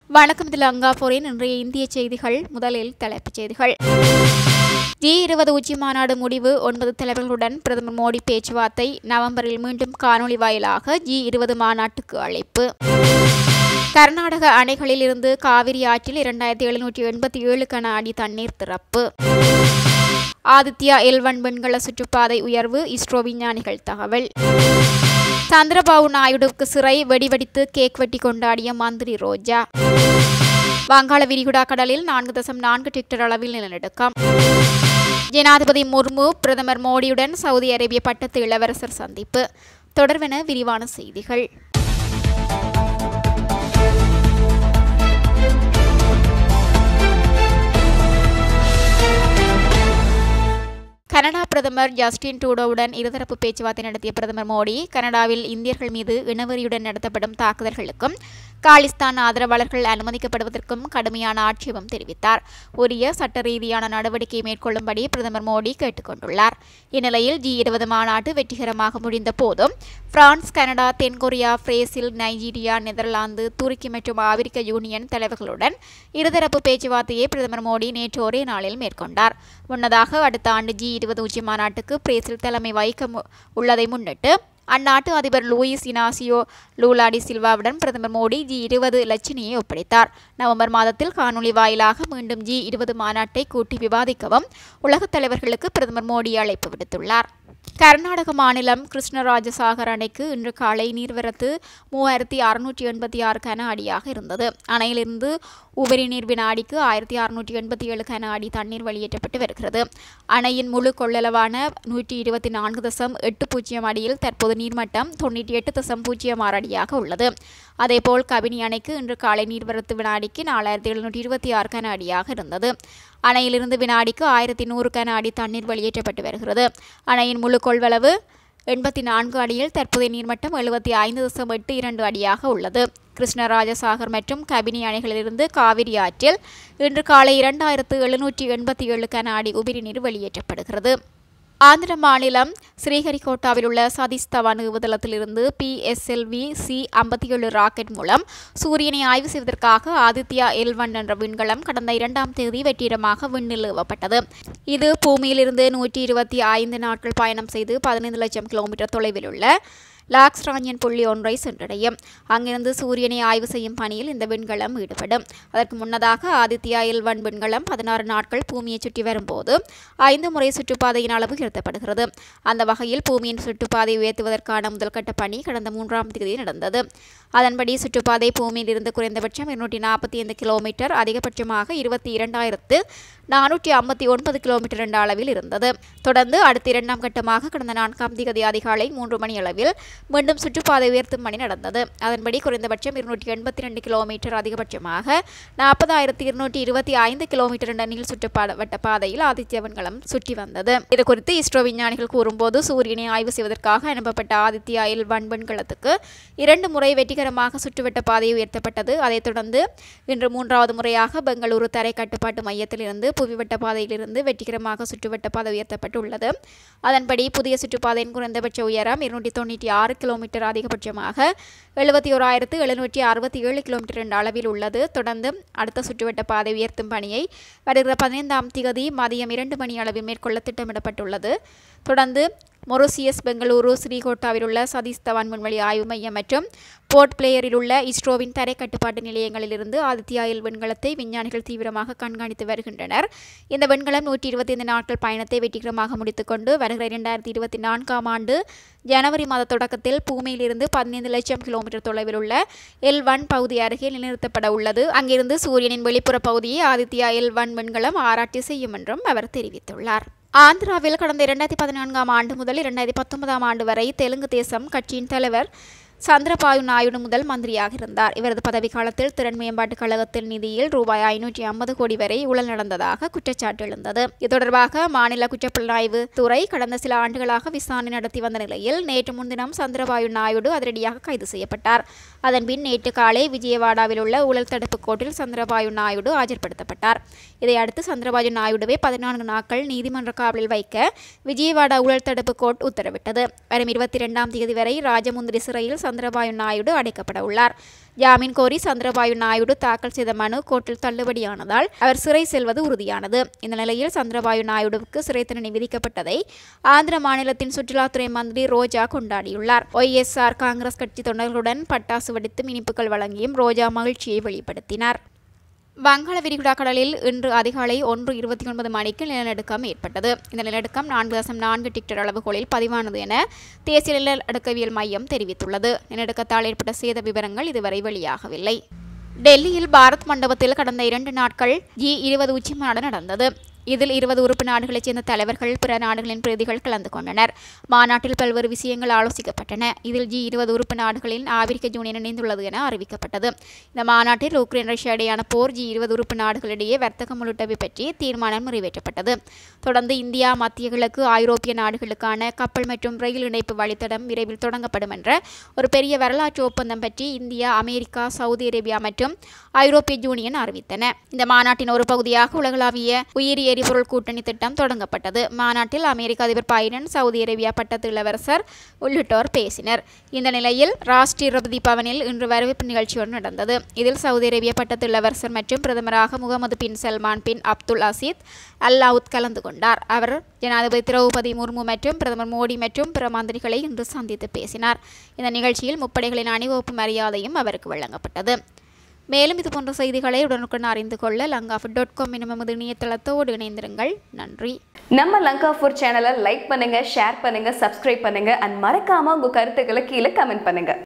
வணக்கம் இதில் அங்காபோரின் இன்றைய இந்திய செய்திகள் முதலில் தலைப்புச் செய்திகள் ஜி இருபது உச்சி மாநாடு முடிவு ஒன்பது தலைவர்களுடன் பிரதமர் மோடி பேச்சுவார்த்தை நவம்பரில் மீண்டும் காணொலி வாயிலாக ஜி இருபது மாநாட்டுக்கு அழைப்பு கர்நாடக அணைகளில் இருந்து காவிரி ஆற்றில் இரண்டாயிரத்தி எழுநூற்றி எண்பத்தி ஏழு கன அடி தண்ணீர் திறப்பு ஆதித்யா எல்வன் வெண்கல சுற்றுப்பாதை உயர்வு இஸ்ரோ விஞ்ஞானிகள் தகவல் சந்திரபாபு நாயுடுவுக்கு சிறை வெடிவெடித்து கேக் வெட்டி கொண்டாடிய மந்திரி ரோஜா வங்காள விரிகுடா கடலில் நான்கு தசம் நான்கு டிக்டர் அளவில் நிலநடுக்கம் ஜனாதிபதி முர்மு பிரதமர் மோடியுடன் சவுதி அரேபிய பட்டத்து இளவரசர் சந்திப்பு தொடர்வென விரிவான செய்திகள் கனடா பிரதமர் ஜஸ்டின் ட்ரூடோவுடன் இருதரப்பு பேச்சுவார்த்தை நடத்திய பிரதமர் மோடி கனடாவில் இந்தியர்கள் மீது இனவெறியுடன் நடத்தப்படும் தாக்குதல்களுக்கும் காலிஸ்தான் ஆதரவாளர்கள் அனுமதிக்கப்படுவதற்கும் கடுமையான ஆட்சேபம் தெரிவித்தார் உரிய சட்ட ரீதியான நடவடிக்கை மேற்கொள்ளும்படி பிரதமர் மோடி கேட்டுக்கொண்டுள்ளார் இந்நிலையில் ஜி இருபது மாநாட்டு வெற்றிகரமாக முடிந்த போதும் பிரான்ஸ் கனடா தென்கொரியா பிரேசில் நைஜீரியா நெதர்லாந்து துருக்கி மற்றும் ஆப்பிரிக்க யூனியன் தலைவர்களுடன் இருதரப்பு பேச்சுவார்த்தையை பிரதமர் மோடி நேற்று ஒரே நாளில் மேற்கொண்டார் முன்னதாக அடுத்த ஆண்டு ஜி இருபது உச்சி மாநாட்டுக்கு பிரேசில் தலைமை வகிக்க உள்ளதை முன்னிட்டு அந்நாட்டு அதிபர் லூயிஸ் இனாசியோ லூலாடி சில்வாவுடன் பிரதமர் மோடி ஜி இருபது லட்சணியை ஒப்படைத்தார் நவம்பர் மாதத்தில் காணொலி வாயிலாக மீண்டும் ஜி இருபது மாநாட்டை கூட்டி விவாதிக்கவும் உலகத் தலைவர்களுக்கு பிரதமர் மோடி அழைப்பு விடுத்துள்ளார் கர்நாடக மாநிலம் கிருஷ்ணராஜசாகர் அணைக்கு இன்று காலை நீர்வரத்து மூவாயிரத்தி அறுநூற்றி எண்பத்தி ஆறு கன அடியாக இருந்தது அணையிலிருந்து உபரி நீர் வினாடிக்கு ஆயிரத்தி அறுநூற்றி எண்பத்தி ஏழு கன அடி தண்ணீர் வெளியேற்றப்பட்டு வருகிறது அணையின் முழு கொள்ளளவான நூற்றி இருபத்தி நான்கு தசம் எட்டு பூஜ்ஜியம் அடியில் தற்போது நீர்மட்டம் தொண்ணூற்றி எட்டு தசம் பூஜ்ஜியம் ஆறு அடியாக உள்ளது அதேபோல் கபினி அணைக்கு இன்று காலை நீர்வரத்து வினாடிக்கு நாலாயிரத்தி எழுநூற்றி இருபத்தி ஆறு கன அடியாக இருந்தது அணையிலிருந்து வினாடிக்கு ஆயிரத்தி நூறு கன அடி தண்ணீர் வெளியேற்றப்பட்டு வருகிறது அணையின் முழு கொள்வளவு எண்பத்தி நான்கு அடியில் தற்போதைய நீர்மட்டம் எழுபத்தி ஐந்து தசம் எட்டு இரண்டு அடியாக உள்ளது கிருஷ்ணராஜசாகர் மற்றும் கபினி அணைகளிலிருந்து காவிரி ஆற்றில் இன்று காலை இரண்டாயிரத்து எழுநூற்றி எண்பத்தி ஏழு கன அடி உபிரி நீர் வெளியேற்றப்படுகிறது ஆந்திர மாநிலம் ஸ்ரீஹரிகோட்டாவில் உள்ள சதீஷ் தவான் ஏவுதளத்திலிருந்து பிஎஸ்எல்வி சி ஐம்பத்தி ஏழு ராக்கெட் மூலம் சூரியனை ஆய்வு செய்வதற்காக ஆதித்யா எல் ஒன் என்ற விண்கலம் கடந்த இரண்டாம் தேதி வெற்றிகரமாக விண்ணில் ஏவப்பட்டது இது பூமியிலிருந்து நூற்றி இருபத்தி ஐந்து நாட்கள் பயணம் செய்து பதினைந்து லட்சம் கிலோமீட்டர் தொலைவில் உள்ள லாக்ஸ் ராஞ்சியன் புள்ளி ஒன்றை சென்றடையும் அங்கிருந்து சூரியனை ஆய்வு செய்யும் பணியில் இந்த விண்கலம் ஈடுபடும் அதற்கு முன்னதாக ஆதித்யா எல் ஒன் விண்கலம் பதினாறு நாட்கள் பூமியை சுற்றி வரும்போது ஐந்து முறை சுற்றுப்பாதையின் அளவு உயர்த்தப்படுகிறது அந்த வகையில் பூமியின் சுற்றுப்பாதை உயர்த்துவதற்கான முதல்கட்ட பணி கடந்த மூன்றாம் தேதி நடந்தது அதன்படி சுற்றுப்பாதை பூமியில் இருந்து குறைந்தபட்சம் இருநூற்றி நாற்பத்தி ஐந்து கிலோமீட்டர் அதிகபட்சமாக இருபத்தி இரண்டாயிரத்து நானூற்றி ஐம்பத்தி ஒன்பது கிலோமீட்டர் என்ற அளவில் இருந்தது தொடர்ந்து அடுத்த இரண்டாம் கட்டமாக கடந்த நான்காம் திகதி அதிகாலை மூன்று மணி அளவில் மீண்டும் சுற்றுப்பாதை உயர்த்தும் பணி நடந்தது அதன்படி குறைந்தபட்சம் இருநூற்றி எண்பத்தி ரெண்டு கிலோமீட்டர் அதிகபட்சமாக நாற்பதாயிரத்தி இருநூற்றி இருபத்தி ஐந்து கிலோமீட்டர் என்ற நீள் சுற்றுப்பாட பாதையில் ஆதித்ய விண்கலம் சுற்றி வந்தது இது குறித்து இஸ்ரோ விஞ்ஞானிகள் கூறும்போது சூரியனை ஆய்வு செய்வதற்காக அனுப்பப்பட்ட ஆதித்யா எல் ஒன் விண்கலத்துக்கு இரண்டு முறை வெற்றிகரமாக சுற்றுவட்ட பாதை உயர்த்தப்பட்டது அதைத் தொடர்ந்து இன்று மூன்றாவது முறையாக பெங்களூரு தரை கட்டுப்பாட்டு மையத்திலிருந்து புவிவட்ட பாதையிலிருந்து வெற்றிகரமாக சுற்றுவட்ட பாதை உயர்த்தப்பட்டுள்ளது அதன்படி புதிய சுற்றுப்பாதையின் குறைந்தபட்ச உயரம் இருநூற்றி தொண்ணூற்றி ஆறு கிலோமீட்டர் அதிகபட்சமாக எழுபத்தி ஓராயிரத்து எழுநூற்றி அறுபத்தி ஏழு கிலோமீட்டர் என்ற அளவில் உள்ளது தொடர்ந்து அடுத்த சுற்றுவட்ட பாதை உயர்த்தும் பணியை வருகிற பதினைந்தாம் திகதி மதியம் இரண்டு மணி அளவில் மேற்கொள்ள திட்டமிடப்பட்டுள்ளது தொடர்ந்து மொரோசியஸ் பெங்களூரு ஸ்ரீகோட்டாவில் உள்ள சதீஷ் தவான் விண்வெளி ஆய்வு மையம் மற்றும் போர்ட் பிளேயரில் உள்ள இஸ்ரோவின் தரை கட்டுப்பாட்டு நிலையங்களிலிருந்து ஆதித்யா எல் விண்கலத்தை விஞ்ஞானிகள் தீவிரமாக கண்காணித்து வருகின்றனர் இந்த விண்கலம் நூற்றி இருபத்தி ஐந்து நாட்கள் பயணத்தை வெற்றிகரமாக முடித்துக்கொண்டு வருகிற இரண்டாயிரத்தி இருபத்தி நான்காம் ஆண்டு ஜனவரி மாத தொடக்கத்தில் பூமியிலிருந்து பதினைந்து லட்சம் கிலோமீட்டர் தொலைவில் உள்ள எல் ஒன் பகுதி அருகே நிலைநிறுத்தப்பட உள்ளது அங்கிருந்து சூரியனின் வெளிப்புற பகுதியை ஆதித்யா எல் ஒன் விண்கலம் ஆராய்ச்சி செய்யும் என்றும் அவர் தெரிவித்துள்ளார் ஆந்திராவில் கடந்த இரண்டாயிரத்தி பதினான்காம் ஆண்டு முதல் இரண்டாயிரத்தி பத்தொன்பதாம் ஆண்டு வரை தெலுங்கு தேசம் கட்சியின் தலைவர் சந்திரபாயு நாயுடு முதல் மந்திரியாக இருந்தார் இவரது பதவிக்காலத்தில் திறன் மேம்பாட்டுக் கழகத்தின் நிதியில் ரூபாய் ஐநூற்றி ஐம்பது கோடி வரை ஊழல் நடந்ததாக குற்றச்சாட்டு எழுந்தது இது தொடர்பாக மாநில குற்றப்புலனாய்வு துறை கடந்த சில ஆண்டுகளாக விசாரணை நடத்தி வந்த நிலையில் நேற்று முன்தினம் சந்திரபாயு நாயுடு அதிரடியாக கைது செய்யப்பட்டார் அதன்பின் நேற்று காலை விஜயவாடாவில் உள்ள ஊழல் தடுப்பு கோர்ட்டில் சந்திரபாயு நாயுடு ஆஜர்படுத்தப்பட்டார் இதையடுத்து சந்திரபாயு நாயுடுவை பதினான்கு நாட்கள் நீதிமன்ற காவலில் வைக்க விஜயவாடா ஊழல் தடுப்பு கோர்ட் உத்தரவிட்டது வரும் இருபத்தி இரண்டாம் தேதி வரை ராஜமுந்திரி சிறையில் சந்திரபாயு நாயுடு அடைக்கப்பட உள்ளார் ஜாமீன் கோரி சந்திரபாயு நாயுடு தாக்கல் செய்த மனு கோர்ட்டில் தள்ளுபடியானதால் அவர் சிறை செல்வது உறுதியானது இந்த நிலையில் சந்திரபாயு நாயுடுவுக்கு சிறை தண்டனை விதிக்கப்பட்டதை ஆந்திர மாநிலத்தின் சுற்றுலாத்துறை மந்திரி ரோஜா கொண்டாடியுள்ளார் ஒய்எஸ்ஆர் காங்கிரஸ் கட்சி தொண்டர்களுடன் பட்டாசு வெடித்தும் இனிப்புகள் வழங்கியும் ரோஜா மகிழ்ச்சியை வெளிப்படுத்தினார் வங்காள விரிகுடா கடலில் இன்று அதிகாலை ஒன்று இருபத்தி ஒன்பது மணிக்கு நிலநடுக்கம் ஏற்பட்டது இந்த நிலநடுக்கம் நான்கு தசம் நான்கு டிக்டர் அளவுகோலில் பதிவானது என தேசிய நிலநடுக்கவியல் மையம் தெரிவித்துள்ளது நிலநடுக்கத்தால் ஏற்பட்ட சேத விவரங்கள் இதுவரை வெளியாகவில்லை டெல்லியில் பாரத் மண்டபத்தில் கடந்த இரண்டு நாட்கள் ஜி இருபது உச்சி மாநாடு நடந்தது இதில் இருபது உறுப்பு நாடுகளைச் சேர்ந்த தலைவர்கள் பிற நாடுகளின் பிரதிகள் கலந்து கொண்டனர் மாநாட்டில் பல்வேறு விஷயங்கள் ஆலோசிக்கப்பட்டன இதில் ஜி இருபது உறுப்பு நாடுகளின் ஆப்பிரிக்க யூனியன் இணைந்துள்ளது என அறிவிக்கப்பட்டது இந்த மாநாட்டில் உக்ரைன் ரஷ்யா இடையான போர் ஜி இருபது உறுப்பு நாடுகளிடையே வர்த்தகம் உள்ளிட்டவை பற்றி தீர்மானம் நிறைவேற்றப்பட்டது தொடர்ந்து இந்தியா மத்திய கிழக்கு ஐரோப்பிய நாடுகளுக்கான கப்பல் மற்றும் ரயில் இணைப்பு வழித்தடம் விரைவில் தொடங்கப்படும் என்ற ஒரு பெரிய வரலாற்று ஒப்பந்தம் பற்றி இந்தியா அமெரிக்கா சவுதி அரேபியா மற்றும் ஐரோப்பிய யூனியன் அறிவித்தன இந்த மாநாட்டின் ஒரு பகுதியாக உலகளாவிய உயிரி எரிபொருள் கூட்டணி திட்டம் தொடங்கப்பட்டது மாநாட்டில் அமெரிக்க அதிபர் பைடன் சவுதி அரேபியா பட்டத்து இளவரசர் உள்ளிட்டோர் பேசினர் இந்த நிலையில் ராஷ்டிரபதி பவனில் இன்று வரவேற்பு நிகழ்ச்சி ஒன்று நடந்தது இதில் சவுதி அரேபிய பட்டத்து இளவரசர் மற்றும் பிரதமராக முகமது பின் சல்மான் பின் அப்துல் அசீத் அல்லாவுத் கலந்து கொண்டார் அவர் ஜனாதிபதி திரௌபதி முர்மு மற்றும் பிரதமர் மோடி மற்றும் பிற மந்திரிகளை இன்று சந்தித்து பேசினார் இந்த நிகழ்ச்சியில் முப்படைகளின் அணிவகுப்பு மரியாதையும் அவருக்கு வழங்கப்பட்டது மேலும் இது போன்ற செய்திகளை உடனுக்குடன் அறிந்து கொள்ள லங்காஃப் டாட் காம் எனும் நமது இணையதளத்தோடு இணைந்திருங்கள் நன்றி நம்ம லங்கா ஃபுட் சேனலை லைக் பண்ணுங்க ஷேர் பண்ணுங்க சப்ஸ்கிரைப் பண்ணுங்க அண்ட் மறக்காம உங்க கருத்துக்களை கீழே கமெண்ட் பண்ணுங்க